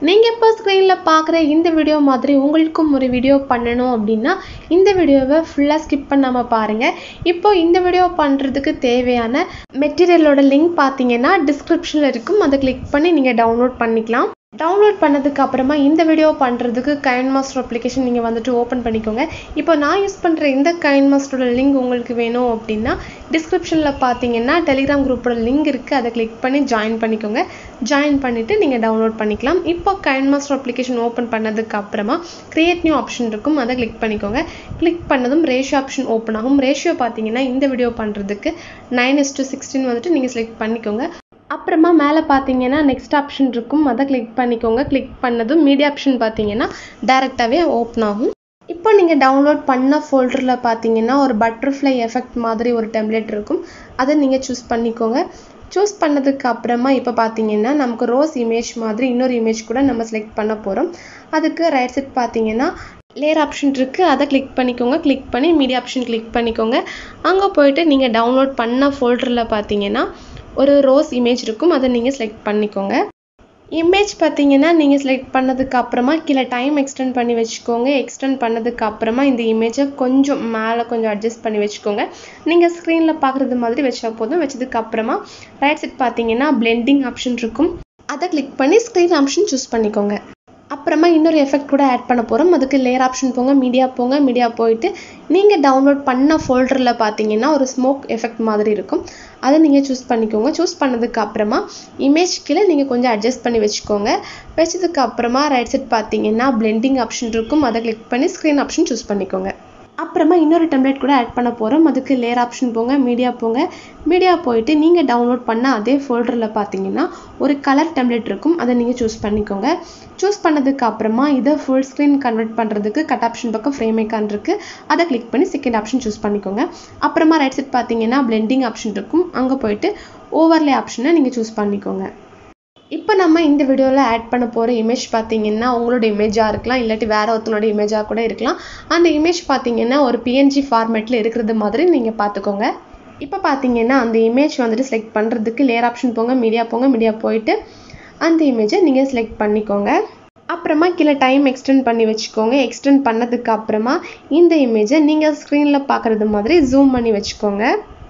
நீங்கள் இப்போ ஸ்க்ரீனில் பார்க்குற இந்த வீடியோ மாதிரி உங்களுக்கும் ஒரு வீடியோ பண்ணணும் அப்படின்னா இந்த வீடியோவை ஃபுல்லாக ஸ்கிப் பண்ணாமல் பாருங்கள் இப்போ இந்த வீடியோ பண்ணுறதுக்கு தேவையான மெட்டீரியலோட லிங்க் பார்த்தீங்கன்னா டிஸ்கிரிப்ஷனில் இருக்கும் அதை கிளிக் பண்ணி நீங்கள் டவுன்லோட் பண்ணிக்கலாம் டவுன்லோட் பண்ணதுக்கு அப்புறமா இந்த வீடியோ பண்ணுறதுக்கு கைன் மாஸ்டர் அப்ளிகேஷன் நீங்கள் வந்துட்டு ஓப்பன் பண்ணிக்கோங்க இப்போ நான் யூஸ் பண்ணுற இந்த கைன் மாஸ்டரோட லிங்க் உங்களுக்கு வேணும் அப்படின்னா டிஸ்கிரிப்ஷனில் பார்த்தீங்கன்னா டெலிகிராம் குரூப்போட லிங்க் இருக்குது அதை கிளிக் பண்ணி ஜாயின் பண்ணிக்கோங்க ஜாயின் பண்ணிவிட்டு நீங்கள் டவுன்லோட் பண்ணிக்கலாம் இப்போ கைன் மாஸ்டர் அப்ளிகேஷன் ஓப்பன் பண்ணதுக்கு அப்புறமா கிரியேட் நியூ ஆப்ஷன் இருக்கும் அதை கிளிக் பண்ணிக்கோங்க கிளிக் பண்ணதும் ரேஷியோ ஆப்ஷன் ஓப்பன் ஆகும் ரேஷியோ பார்த்தீங்கன்னா இந்த வீடியோ பண்ணுறதுக்கு நைன் இஸ் டு சிக்ஸ்டீன் வந்துட்டு நீங்கள் செலக்ட் பண்ணிக்கோங்க அப்புறமா மேலே பார்த்தீங்கன்னா நெக்ஸ்ட் ஆப்ஷன் இருக்கும் அதை கிளிக் பண்ணிக்கோங்க கிளிக் பண்ணதும் மீடியா ஆப்ஷன் பார்த்தீங்கன்னா டேரெக்டாகவே ஓப்பன் ஆகும் இப்போ நீங்கள் டவுன்லோட் பண்ண ஃபோல்டரில் பார்த்தீங்கன்னா ஒரு பட்டர்ஃப்ளை எஃபெக்ட் மாதிரி ஒரு டெம்ப்ளேட் இருக்கும் அதை நீங்கள் சூஸ் பண்ணிக்கோங்க சூஸ் பண்ணதுக்கு அப்புறமா இப்போ பார்த்தீங்கன்னா நமக்கு ரோஸ் இமேஜ் மாதிரி இன்னொரு இமேஜ் கூட நம்ம செலக்ட் பண்ண போகிறோம் அதுக்கு ரைட் சைட் பார்த்தீங்கன்னா லேயர் ஆப்ஷன் இருக்குது அதை கிளிக் பண்ணிக்கோங்க கிளிக் பண்ணி மீடியா ஆப்ஷன் கிளிக் பண்ணிக்கோங்க அங்கே போயிட்டு நீங்கள் டவுன்லோட் பண்ண ஃபோல்டரில் பார்த்தீங்கன்னா ஒரு ரோஸ் இமேஜ் இருக்கும் அதை நீங்கள் செலக்ட் பண்ணிக்கோங்க இமேஜ் பார்த்தீங்கன்னா நீங்கள் செலக்ட் பண்ணதுக்கு அப்புறமா கீழே டைம் எக்ஸ்டெண்ட் பண்ணி வச்சுக்கோங்க எக்ஸ்டெண்ட் பண்ணதுக்கு அப்புறமா இந்த இமேஜை கொஞ்சம் மேலே கொஞ்சம் அட்ஜஸ்ட் பண்ணி வச்சுக்கோங்க நீங்கள் ஸ்க்ரீனில் பார்க்குறது மாதிரி வச்சா போதும் வச்சதுக்கு அப்புறமா ரைட் சைட் பார்த்தீங்கன்னா பிளெண்டிங் ஆப்ஷன் இருக்கும் அதை கிளிக் பண்ணி ஸ்க்ரீன் ஆப்ஷன் சூஸ் பண்ணிக்கோங்க அப்புறமா இன்னொரு எஃபெக்ட் கூட ஆட் பண்ண போகிறோம் அதுக்கு லேயர் ஆப்ஷன் போங்க மீடியா போங்க மீடியா போயிட்டு நீங்கள் டவுன்லோட் பண்ண ஃபோல்டரில் பார்த்தீங்கன்னா ஒரு ஸ்மோக் எஃபெக்ட் மாதிரி இருக்கும் அதை நீங்கள் சூஸ் பண்ணிக்கோங்க சூஸ் பண்ணதுக்கு அப்புறமா இமேஜ் கீழே நீங்கள் கொஞ்சம் அட்ஜஸ்ட் பண்ணி வச்சுக்கோங்க வச்சதுக்கு அப்புறமா ரைட் சைட் பார்த்தீங்கன்னா பிளெண்டிங் ஆப்ஷன் இருக்கும் அதை கிளிக் பண்ணி ஸ்க்ரீன் ஆப்ஷன் சூஸ் பண்ணிக்கோங்க அப்புறமா இன்னொரு டெம்ப்ளேட் கூட ஆட் பண்ண போகிறோம் அதுக்கு லேயர் ஆப்ஷன் போங்க மீடியா போங்க மீடியா போயிட்டு நீங்கள் டவுன்லோட் பண்ண அதே ஃபோல்டரில் பார்த்தீங்கன்னா ஒரு கலர் டெம்ப்ளேட் இருக்கும் அதை நீங்கள் சூஸ் பண்ணிக்கோங்க சூஸ் பண்ணதுக்கு அப்புறமா இதை ஃபுல் ஸ்க்ரீன் கன்வெர்ட் பண்ணுறதுக்கு கட் ஆப்ஷன் பக்கம் ஃப்ரேம் ஐக்கான் இருக்குது அதை கிளிக் பண்ணி செகண்ட் ஆப்ஷன் சூஸ் பண்ணிக்கோங்க அப்புறமா ரைட் சைட் பார்த்தீங்கன்னா பிளெண்டிங் ஆப்ஷன் இருக்கும் அங்கே போயிட்டு ஓவர்லே ஆப்ஷனை நீங்கள் சூஸ் பண்ணிக்கோங்க இப்போ நம்ம இந்த வீடியோவில் ஆட் பண்ண போகிற இமேஜ் பார்த்தீங்கன்னா உங்களோட இமேஜாக இருக்கலாம் இல்லாட்டி வேற ஒருத்தனோட இமேஜாக கூட இருக்கலாம் அந்த இமேஜ் பார்த்தீங்கன்னா ஒரு பிஎன்ஜி ஃபார்மேட்டில் இருக்கிறது மாதிரி நீங்கள் பார்த்துக்கோங்க இப்போ பார்த்தீங்கன்னா அந்த இமேஜ் வந்துட்டு செலக்ட் பண்ணுறதுக்கு லேயர் ஆப்ஷன் போங்க மீடியா போங்க மீடியா போயிட்டு அந்த இமேஜை நீங்கள் செலக்ட் பண்ணிக்கோங்க அப்புறமா கீழே டைம் எக்ஸ்டெண்ட் பண்ணி வச்சுக்கோங்க எக்ஸ்டெண்ட் பண்ணதுக்கு அப்புறமா இந்த இமேஜை நீங்கள் ஸ்க்ரீனில் பார்க்குறது மாதிரி ஜூம் பண்ணி வச்சுக்கோங்க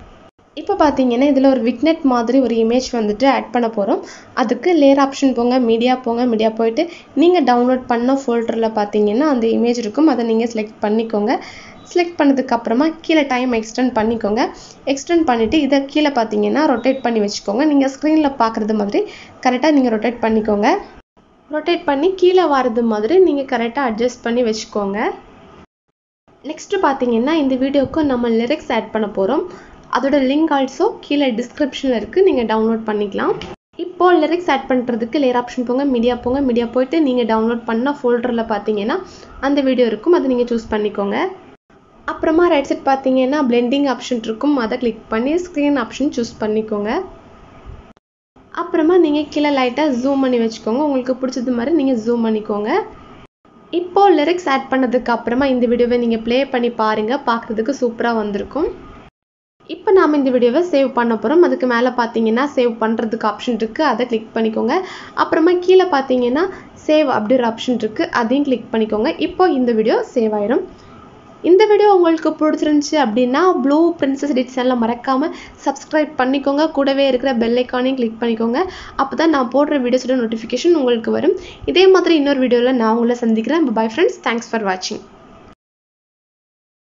இப்போ பார்த்தீங்கன்னா இதில் ஒரு விக்னெட் மாதிரி ஒரு இமேஜ் வந்துட்டு ஆட் பண்ண போகிறோம் அதுக்கு லேயர் ஆப்ஷன் போங்க மீடியா போங்க மீடியா போயிட்டு நீங்கள் டவுன்லோட் பண்ண ஃபோல்டரில் பார்த்தீங்கன்னா அந்த இமேஜ் இருக்கும் அதை நீங்கள் செலக்ட் பண்ணிக்கோங்க செலக்ட் பண்ணதுக்கு அப்புறமா கீழே டைம் எக்ஸ்டெண்ட் பண்ணிக்கோங்க எக்ஸ்டெண்ட் பண்ணிவிட்டு இதை கீழே பார்த்தீங்கன்னா ரொட்டேட் பண்ணி வச்சுக்கோங்க நீங்கள் ஸ்க்ரீனில் பார்க்குறது மாதிரி கரெக்டாக நீங்கள் ரொட்டேட் பண்ணிக்கோங்க ரொட்டேட் பண்ணி கீழே வர்றது மாதிரி நீங்கள் கரெக்டாக அட்ஜஸ்ட் பண்ணி வச்சுக்கோங்க நெக்ஸ்ட்டு பார்த்தீங்கன்னா இந்த வீடியோக்கு நம்ம லிரிக்ஸ் ஆட் பண்ண போகிறோம் அதோட லிங்க் ஆல்சோ கீழே டிஸ்கிரிப்ஷனில் இருக்குது நீங்கள் டவுன்லோட் பண்ணிக்கலாம் இப்போ லிரிக்ஸ் ஆட் பண்ணுறதுக்கு லேயர் ஆப்ஷன் போங்க மீடியா போங்க மீடியா போயிட்டு நீங்கள் டவுன்லோட் பண்ண ஃபோல்டரில் பார்த்தீங்கன்னா அந்த வீடியோ இருக்கும் அதை நீங்கள் சூஸ் பண்ணிக்கோங்க அப்புறமா ரைட் சைட் பார்த்தீங்கன்னா பிளெண்டிங் ஆப்ஷன் இருக்கும் அதை கிளிக் பண்ணி ஸ்க்ரீன் ஆப்ஷன் சூஸ் பண்ணிக்கோங்க அப்புறமா நீங்கள் கீழே லைட்டாக ஜூம் பண்ணி வச்சுக்கோங்க உங்களுக்கு பிடிச்சது மாதிரி நீங்கள் ஜூம் பண்ணிக்கோங்க இப்போ லிரிக்ஸ் ஆட் பண்ணதுக்கு அப்புறமா இந்த வீடியோவை நீங்கள் ப்ளே பண்ணி பாருங்கள் பார்க்குறதுக்கு சூப்பராக வந்திருக்கும் இப்போ நாம் இந்த வீடியோவை சேவ் பண்ண போகிறோம் அதுக்கு மேலே பார்த்தீங்கன்னா சேவ் பண்ணுறதுக்கு ஆப்ஷன் இருக்குது அதை கிளிக் பண்ணிக்கோங்க அப்புறமா கீழே பார்த்தீங்கன்னா சேவ் அப்படின்ற ஆப்ஷன் இருக்குது அதையும் கிளிக் பண்ணிக்கோங்க இப்போ இந்த வீடியோ சேவ் ஆயிடும் இந்த வீடியோ உங்களுக்கு பிடிச்சிருந்துச்சி அப்படின்னா ப்ளூ பிரின்சஸ் எடிட் சேனலில் மறக்காமல் சப்ஸ்கிரைப் பண்ணிக்கோங்க கூடவே இருக்கிற பெல் ஐக்கானையும் கிளிக் பண்ணிக்கோங்க அப்போ தான் நான் போடுற வீடியோஸோட நோட்டிஃபிகேஷன் உங்களுக்கு வரும் இதே மாதிரி இன்னொரு வீடியோவில் நான் உங்களை சந்திக்கிறேன் பை ஃப்ரெண்ட்ஸ் தேங்க்ஸ் ஃபார் வாட்சிங்